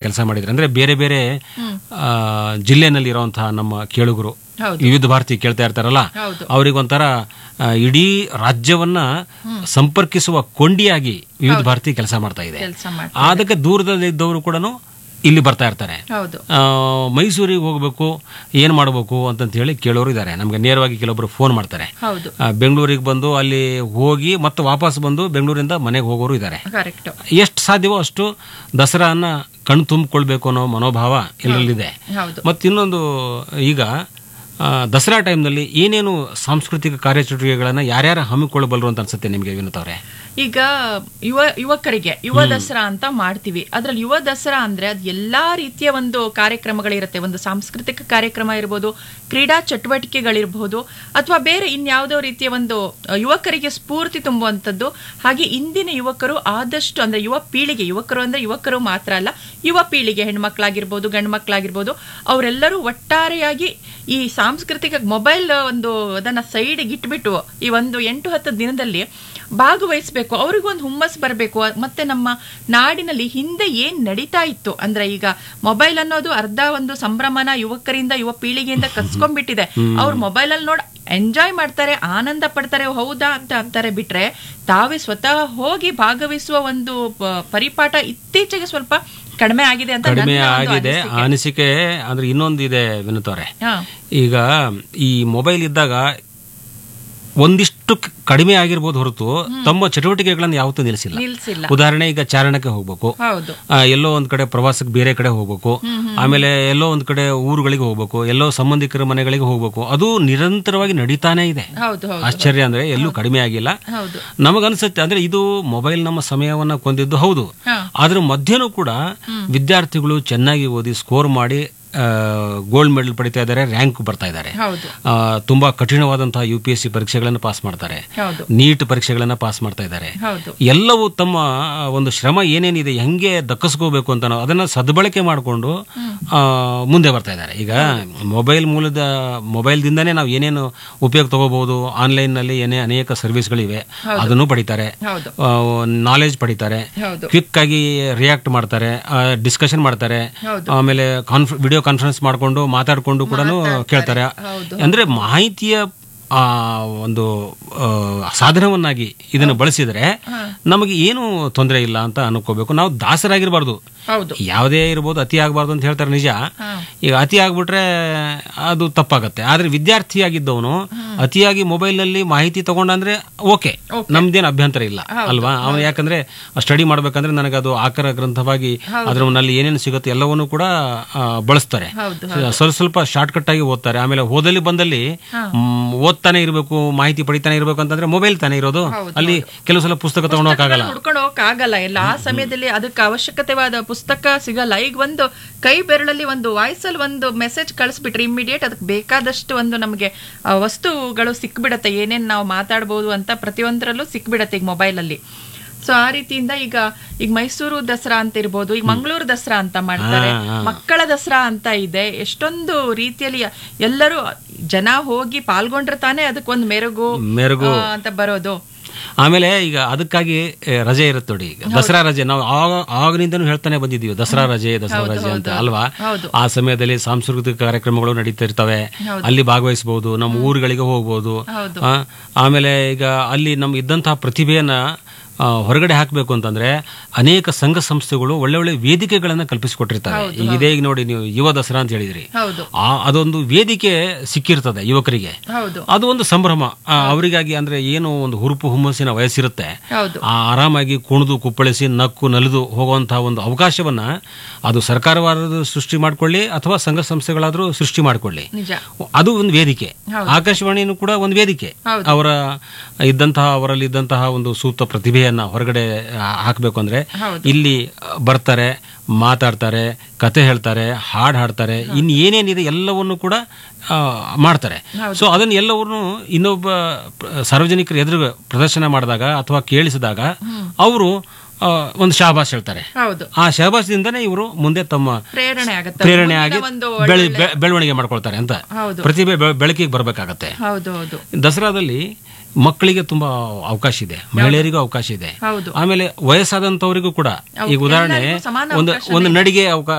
ಕೆಲಸ ಮಾಡಿದ್ರೆ ಅಂದ್ರೆ ಬೇರೆ ಬೇರೆ ಆ, ಜಿಲ್ಲೆನಲ್ಲಿ ಇರುವಂತಹ ನಮ್ಮ ಕೇಳುಗರು ಹೌದು. ವಿವಿಧ ಭಾರತಿ ಕೇಳ್ತಾ ಇರ್ತಾರಲ್ಲ ಹೌದು. ಅವರಿಗೊಂಥರ ಆ, ಇಡೀ ರಾಜ್ಯವನ್ನ ಸಂಪರ್ಕಿಸುವ ಕೊಂಡಿಯಾಗಿ ವಿವಿಧ ಭಾರತಿ ಕೆಲಸ ಮಾಡ್ತಾ ಇದೆ ಕೆಲಸ ಮಾಡಿ ಅದಕ್ಕೆ ದೂರದಲ್ಲಿದ್ದವರು ಕೂಡ ಇಲ್ಲಿ ಬರ್ತಾ ಇರ್ತಾರೆ ಹೌದು ಆ, ಮೈಸೂರಿಗೆ ಹೋಗಬೇಕು ಏನು ಮಾಡಬೇಕು ಅಂತಂತ ಹೇಳಿ ಕೇಳೋರು ಇದ್ದಾರೆ ನಮಗೆ ನೇರವಾಗಿ ಕೆಲವೊಬ್ರು ಫೋನ್ ಮಾಡ್ತಾರೆ ಹೌದು ಆ, ಬೆಂಗಳೂರಿಗೆ ಬಂದು ಅಲ್ಲಿ ಹೋಗಿ ಮತ್ತೆ ವಾಪಸ್ ಬಂದು ಬೆಂಗಳೂರಿಂದ ಮನೆಗೆ ಹೋಗೋರು ಇದ್ದಾರೆ ಕರೆಕ್ಟ್ ಎಷ್ಟು ಸಾಧ್ಯವೋ ಅಷ್ಟು ದಸರಾನ ಕಣ್ಣು ತುಂಬಿಕೊಳ್ಬೇಕು ಅನ್ನೋ ಮನೋಭಾವ ಎಲ್ಲರಲ್ಲಿದೆ ಹೌದು ಮತ್ತು ಇನ್ನೊಂದು ಈಗ ಆ, ದಸರಾ ಟೈಮ್ನಲ್ಲಿ ಏನೇನು ಸಾಂಸ್ಕೃತಿಕ ಕಾರ್ಯಚಟುವಟಿಕೆಗಳನ್ನು ಯಾರ್ಯಾರು ಹಮ್ಮಿಕೊಳ್ಳಬಲ್ಲರು ಅಂತ ಅನ್ಸುತ್ತೆ ನಿಮಗೆ ವಿನೋತ್ ಅವರೇ ಈಗ ಯುವ ಯುವಕರಿಗೆ ಯುವ ದಸರಾ ಅಂತ ಮಾಡ್ತೀವಿ ಅದ್ರಲ್ಲಿ ಯುವ ದಸರಾ ಅಂದ್ರೆ ಅದು ಎಲ್ಲಾ ರೀತಿಯ ಒಂದು ಕಾರ್ಯಕ್ರಮಗಳಿರುತ್ತೆ ಒಂದು ಸಾಂಸ್ಕೃತಿಕ ಕಾರ್ಯಕ್ರಮ ಇರ್ಬೋದು ಕ್ರೀಡಾ ಚಟುವಟಿಕೆಗಳಿರ್ಬೋದು ಅಥವಾ ಬೇರೆ ಇನ್ಯಾವುದೋ ರೀತಿಯ ಒಂದು ಅ, ಯುವಕರಿಗೆ ಸ್ಫೂರ್ತಿ ತುಂಬುವಂಥದ್ದು ಹಾಗೆ ಇಂದಿನ ಯುವಕರು ಆದಷ್ಟು ಅಂದ್ರೆ ಯುವ ಪೀಳಿಗೆ ಯುವಕರು ಅಂದ್ರೆ ಯುವಕರು ಮಾತ್ರ ಅಲ್ಲ ಯುವ ಪೀಳಿಗೆ ಹೆಣ್ಮಕ್ಳಾಗಿರ್ಬೋದು ಗಂಡು ಮಕ್ಕಳಾಗಿರ್ಬೋದು ಅವರೆಲ್ಲರೂ ಒಟ್ಟಾರೆಯಾಗಿ ಈ ಸಾಂಸ್ಕೃತಿಕ ಮೊಬೈಲ್ ಒಂದು ಅದನ್ನ ಸೈಡ್ಗೆ ಇಟ್ಬಿಟ್ಟು ಈ ಒಂದು ಎಂಟು ಹತ್ತು ದಿನದಲ್ಲಿ ಭಾಗವಹಿಸಬೇಕು ಅವ್ರಿಗೊಂದು ಹುಮ್ಮಸ್ ಬರಬೇಕು ಮತ್ತೆ ನಮ್ಮ ನಾಡಿನಲ್ಲಿ ಹಿಂದೆ ಏನ್ ನಡೀತಾ ಇತ್ತು ಅಂದ್ರೆ ಈಗ ಮೊಬೈಲ್ ಅನ್ನೋದು ಅರ್ಧ ಒಂದು ಸಂಭ್ರಮನ ಯುವಕರಿಂದ ಯುವ ಪೀಳಿಗೆಯಿಂದ ಕಸ್ಕೊಂಡ್ಬಿಟ್ಟಿದೆ ಅವ್ರು ಮೊಬೈಲ್ ಅಲ್ಲಿ ನೋಡ್ ಎಂಜಾಯ್ ಮಾಡ್ತಾರೆ ಆನಂದ ಪಡ್ತಾರೆ ಹೌದಾ ಅಂತ ಅಂತಾರೆ ಬಿಟ್ರೆ ತಾವೇ ಸ್ವತಃ ಹೋಗಿ ಭಾಗವಹಿಸುವ ಒಂದು ಪ- ಪರಿಪಾಠ ಇತ್ತೀಚೆಗೆ ಸ್ವಲ್ಪ ಕಡಿಮೆ ಆಗಿದೆ ಅಂತ ಕಡಿಮೆ ನನ್ನ ಒಂದು ಆಗಿದೆ ಅನಿಸಿಕೆ. ಅನಿಸಿಕೆ ಅಂದ್ರೆ ಇನ್ನೊಂದು ಇದೆ ವಿನೋತ್ ಅವರೇ ಹಾ ಈಗ ಈ ಮೊಬೈಲ್ ಇದ್ದಾಗ ಒಂದಿಷ್ಟು ಕ- ಕಡಿಮೆ ಆಗಿರ್ಬೋದು ಹೊರತು ತಮ್ಮ ಚಟುವಟಿಕೆಗಳನ್ನು ಯಾವತ್ತೂ ನಿಲ್ಲಿಸಿಲ್ಲ ನಿಲ್ಸಿಲ್ಲ ಉದಾಹರಣೆ ಈಗ ಚಾರಣಕ್ಕೆ ಹೋಗ್ಬೇಕು ಹೌದು ಆ, ಎಲ್ಲೋ ಒಂದ್ ಕಡೆ ಪ್ರವಾಸಕ್ಕೆ ಬೇರೆ ಕಡೆ ಹೋಗ್ಬೇಕು ಆಮೇಲೆ ಎಲ್ಲೋ ಒಂದ್ ಕಡೆ ಊರುಗಳಿಗೆ ಹೋಗ್ಬೇಕು ಎಲ್ಲೋ ಸಂಬಂಧಿಕರ ಮನೆಗಳಿಗೆ ಹೋಗ್ಬೇಕು ಅದು ನಿರಂತರವಾಗಿ ನಡೀತಾನೆ ಇದೆ ಹೌದು ಹೌದು ಆಶ್ಚರ್ಯ ಅಂದ್ರೆ ಎಲ್ಲೂ ಕಡಿಮೆ ಆಗಿಲ್ಲ ಹೌದು ನಮಗನ್ಸುತ್ತೆ ಅಂದ್ರೆ ಇದು ಮೊಬೈಲ್ ನಮ್ಮ ಸಮಯವನ್ನ ಕೊಂದಿದ್ದು ಹೌದು ಹಾ. ಅದ್ರ ಮಧ್ಯನೂ ಕೂಡ ವಿದ್ಯಾರ್ಥಿಗಳು ಚೆನ್ನಾಗಿ ಓದಿ ಸ್ಕೋರ್ ಮಾಡಿ ಗೋಲ್ಡ್ ಮೆಡಲ್ ಪಡಿತಾ ಇದ್ದಾರೆ ರ್ಯಾಂಕ್ ಬರ್ತಾ ಇದ್ದಾರೆ ಹೌದು ಆ, ತುಂಬಾ ಕಠಿಣವಾದಂತಹ ಯು ಪಿ ಎಸ್ ಸಿ ಪರೀಕ್ಷೆಗಳನ್ನು ಪಾಸ್ ಮಾಡ್ತಾರೆ ಹೌದು ನೀಟ್ ಪರೀಕ್ಷೆಗಳನ್ನ ಪಾಸ್ ಮಾಡ್ತಾ ಇದ್ದಾರೆ ಹೌದು ಎಲ್ಲವೂ ತಮ್ಮ ಒಂದು ಶ್ರಮ ಏನೇನಿದೆ ಹೆಂಗೆ ದಕ್ಕಿಸ್ಕೋಬೇಕು ಅಂತ ನಾವು ಅದನ್ನ ಸದ್ಬಳಕೆ ಮಾಡಿಕೊಂಡು ಮುಂದೆ ಬರ್ತಾ ಇದ್ದಾರೆ ಈಗ ಮೊಬೈಲ್ ಮೂಲದ ಮೊಬೈಲ್ದಿಂದನೇ ನಾವು ಏನೇನು ಉಪಯೋಗ ತಗೋಬಹುದು ಆನ್ಲೈನ್ನಲ್ಲಿ ಏನೇ ಅನೇಕ ಸರ್ವಿಸ್ಗಳಿವೆ ಅದನ್ನು ಪಡಿತಾರೆ ಹೌದು ನಾಲೆಜ್ ಪಡಿತಾರೆ ಹೌದು ಕ್ವಿಕ್ ಆಗಿ ರಿಯಾಕ್ಟ್ ಮಾಡ್ತಾರೆ ಡಿಸ್ಕಷನ್ ಮಾಡ್ತಾರೆ ಹೌದು. ಆಮೇಲೆ ವಿಡಿಯೋ ಕಾನ್ಫರೆನ್ಸ್ ಮಾಡ್ಕೊಂಡು ಮಾತಾಡ್ಕೊಂಡು ಕೂಡ ಕೇಳ್ತಾರೆ ಹೌದು. ಅಂದ್ರೆ ಮಾಹಿತಿಯ ಆ ಒಂದು ಆ, ಸಾಧನವನ್ನಾಗಿ ಇದನ್ನು ಬಳಸಿದರೆ ನಮಗೆ ಏನು ತೊಂದರೆ ಇಲ್ಲ ಅಂತ ಅನ್ಕೋಬೇಕು ನಾವು ದಾಸರಾಗಿರ್ಬಾರ್ದು ಹೌದು ಯಾವುದೇ ಇರ್ಬೋದು ಅತಿ ಆಗಬಾರ್ದು ಅಂತ ಹೇಳ್ತಾರೆ ನಿಜ ಹಾ. ಈಗ ಅತಿ ಆಗ್ಬಿಟ್ರೆ ಅದು ತಪ್ಪಾಗತ್ತೆ ಆದ್ರೆ ವಿದ್ಯಾರ್ಥಿಯಾಗಿದ್ದವನು ಅತಿಯಾಗಿ ಮೊಬೈಲ್ನಲ್ಲಿ ಮಾಹಿತಿ ತಗೊಂಡಂದ್ರೆ ಓಕೆ ನಮ್ದೇನು ಅಭ್ಯಂತರ ಇಲ್ಲ ಅಲ್ವಾ ಅವನು ಯಾಕಂದ್ರೆ ಸ್ಟಡಿ ಮಾಡ್ಬೇಕಂದ್ರೆ ನನಗೆ ಅದು ಆಕರ ಗ್ರಂಥವಾಗಿ ಅದರಲ್ಲಿ ಏನೇನು ಸಿಗುತ್ತೆ ಎಲ್ಲವನ್ನೂ ಕೂಡ ಆ, ಬಳಸ್ತಾರೆ ಹೌದು ಸ್ವಲ್ಪ ಸ್ವಲ್ಪ ಶಾರ್ಟ್ ಕಟ್ ಆಗಿ ಓದ್ತಾರೆ ಆಮೇಲೆ ಹೋದಲ್ಲಿ ಬಂದಲ್ಲಿ ಮ್, ಓದ್ತಾನೆ ಇರಬೇಕು ಮಾಹಿತಿ ಪಡಿತಾನೆ ಇರಬೇಕು ಅಂತಂದ್ರೆ ಮೊಬೈಲ್ ತಾನೇ ಇರೋದು ಅಲ್ಲಿ ಕೆಲವು ಸಲ ಪುಸ್ತಕ ತಗೊಂಡೋಗಕ್ಕಾಗಲ್ಲ ಹುಡ್ಕೊಂಡು ಹೋಗಕ್ ಆಗಲ್ಲ ಎಲ್ಲ ಆ ಸಮಯದಲ್ಲಿ ಅದಕ್ಕೆ ಅವಶ್ಯಕತೆವಾದ ಪುಸ್ತಕ ಸಿಗಲ್ಲ ಈಗ ಒಂದು ಕೈ ಬೆರಳಲ್ಲಿ ಒಂದು ವಾಯ್ಸ್ ಅಲ್ಲಿ ಒಂದು ಮೆಸೇಜ್ ಕಳಿಸ್ಬಿಟ್ರೆ ಇಮಿಡಿಯೇಟ್ ಅದಕ್ಕೆ ಬೇಕಾದಷ್ಟು ಒಂದು ನಮಗೆ ಆ, ವಸ್ತುಗಳು ಸಿಕ್ಬಿಡತ್ತೆ ಏನೇನ್ ನಾವು ಮಾತಾಡ್ಬೋದು ಅಂತ ಪ್ರತಿಯೊಂದರಲ್ಲೂ ಸಿಕ್ಬಿಡತ್ತೆ ಈಗ ಮೊಬೈಲ್ ಅಲ್ಲಿ ಸೊ ಆ ರೀತಿಯಿಂದ ಈಗ ಈಗ ಮೈಸೂರು ದಸರಾ ಅಂತ ಇರ್ಬೋದು ಈಗ ಮಂಗಳೂರು ದಸರಾ ಅಂತ ಮಾಡ್ತಾರೆ ಮಕ್ಕಳ ದಸರಾ ಅಂತ ಇದೆ ಎಷ್ಟೊಂದು ರೀತಿಯಲ್ಲಿ ಎಲ್ಲರೂ ಜನ ಹೋಗಿ ಪಾಲ್ಗೊಂಡ್ರೆ ತಾನೇ ಅದಕ್ಕೊಂದು ಮೆರುಗು ಮೆರುಗು ಆ, ಅಂತ ಬರೋದು ಆಮೇಲೆ ಈಗ ಅದಕ್ಕಾಗಿ ಏ, ರಜೆ ಇರುತ್ತೆ ನೋಡಿ ಈಗ ದಸರಾ ರಜೆ ನಾವು ಆಗ ಆಗಿನಿಂದನೂ ಹೇಳ್ತಾನೆ ಬಂದಿದ್ದೀವಿ ದಸರಾ ರಜೆ ದಸರಾ ರಜೆ ಅಂತ ಅಲ್ವಾ ಹೌದು. ಆ ಸಮಯದಲ್ಲಿ ಸಾಂಸ್ಕೃತಿಕ ಕಾರ್ಯಕ್ರಮಗಳು ನಡೀತಾ ಇರ್ತವೆ ಅಲ್ಲಿ ಭಾಗವಹಿಸಬಹುದು ನಮ್ಮ ಊರುಗಳಿಗೆ ಹೋಗ್ಬೋದು ಹೌದು. ಆ, ಆಮೇಲೆ ಈಗ ಅಲ್ಲಿ ನಮ್ಮ ಇದ್ದಂತಹ ಪ್ರತಿಭೆಯನ್ನ ಆ, ಹೊರಗಡೆ ಹಾಕಬೇಕು ಅಂತಂದ್ರೆ ಅನೇಕ ಸಂಘ ಸಂಸ್ಥೆಗಳು ಒಳ್ಳೆ ಒಳ್ಳೆ ವೇದಿಕೆಗಳನ್ನ ಕಲ್ಪಿಸಿಕೊಟ್ಟಿರ್ತಾರೆ ಈಗ ಇದೇ ಈಗ ನೋಡಿ ನೀವು ಯುವ ದಸರಾ ಅಂತ ಹೇಳಿದ್ರಿ ಹೌದು ಆ ಅದೊಂದು ವೇದಿಕೆ ಸಿಕ್ಕಿರ್ತದೆ ಯುವಕರಿಗೆ ಹೌದು ಅದು ಒಂದು ಸಂಭ್ರಮ ಆ, ಅವರಿಗಾಗಿ ಅಂದ್ರೆ ಏನು ಒಂದು ಹುರುಪು ಹುಮ್ಮಸ್ಸಿನ ವಯಸ್ಸಿರುತ್ತೆ ಹೌದು ಆ ಆರಾಮಾಗಿ ಕುಣಿದು ಕುಪ್ಪಳಿಸಿ ನಕ್ಕು ನಲಿದು ಹೋಗುವಂತಹ ಒಂದು ಅವಕಾಶವನ್ನ ಅದು ಸರ್ಕಾರವಾದರೂ ಸೃಷ್ಟಿ ಮಾಡ್ಕೊಳ್ಳಿ ಅಥವಾ ಸಂಘ ಸಂಸ್ಥೆಗಳಾದರೂ ಸೃಷ್ಟಿ ಮಾಡ್ಕೊಳ್ಳಿ ನಿಜ ಅದು ಒಂದು ವೇದಿಕೆ ಆಕಾಶವಾಣಿನೂ ಕೂಡ ಒಂದು ವೇದಿಕೆ ಹೌದು. ಅವರ ಇದ್ದಂತಹ ಅವರಲ್ಲಿ ಇದ್ದಂತಹ ಒಂದು ಸೂಕ್ತ ಪ್ರತಿಭೆಯನ್ನ ಹೊರಗಡೆ ಹಾಕಬೇಕು ಅಂದ್ರೆ ಹೌದು. ಇಲ್ಲಿ ಬರ್ತಾರೆ ಮಾತಾಡ್ತಾರೆ ಕತೆ ಹೇಳ್ತಾರೆ ಹಾಡು ಹಾಡ್ತಾರೆ ಇನ್ನು ಏನೇನಿದೆ ಎಲ್ಲವನ್ನು ಕೂಡ ಆ, ಮಾಡ್ತಾರೆ ಸೊ ಅದನ್ನ ಎಲ್ಲವನ್ನು ಇನ್ನೊಬ್ಬ ಪ್ರ- ಸಾರ್ವಜನಿಕರ ಎದುರು ಪ್ರದರ್ಶನ ಮಾಡಿದಾಗ ಅಥವಾ ಕೇಳಿಸಿದಾಗ ಅವರು ಒಂದು ಶಾಬಾಸ್ ಹೇಳ್ತಾರೆ ಹೌದು ಆ ಶಾಬಾಸ್ದಿಂದನೇ ಇವರು ಮುಂದೆ ತಮ್ಮ ಪ್ರೇರಣೆ ಆಗತ್ತೆ ಪ್ರೇರಣೆ ಆಗಿ ಮುಂದಿನ ಒಂದು ಬೆಳೆ ಬೆ- ಬೆಳವಣಿಗೆ ಮಾಡ್ಕೊಳ್ತಾರೆ ಅಂತ ಹೌದು ಪ್ರತಿಭೆ ಬೆ- ಬೆಳಕಿಗೆ ಬರಬೇಕಾಗತ್ತೆ ಹೌದು ಹೌದು ದಸರಾದಲ್ಲಿ ಮಕ್ಕಳಿಗೆ ತುಂಬಾ ಅವಕಾಶ ಇದೆ ಮಹಿಳೆಯರಿಗೂ ಅವಕಾಶ ಇದೆ ಹೌದು ಆಮೇಲೆ ವಯಸ್ಸಾದಂತವರಿಗೂ ಕೂಡ ಈಗ ಉದಾಹರಣೆ ಎಲ್ಲರಿಗೂ ಸಮಾನ ಒಂದು ಒಂದು ನಡಿಗೆ ಅವಕಾಶ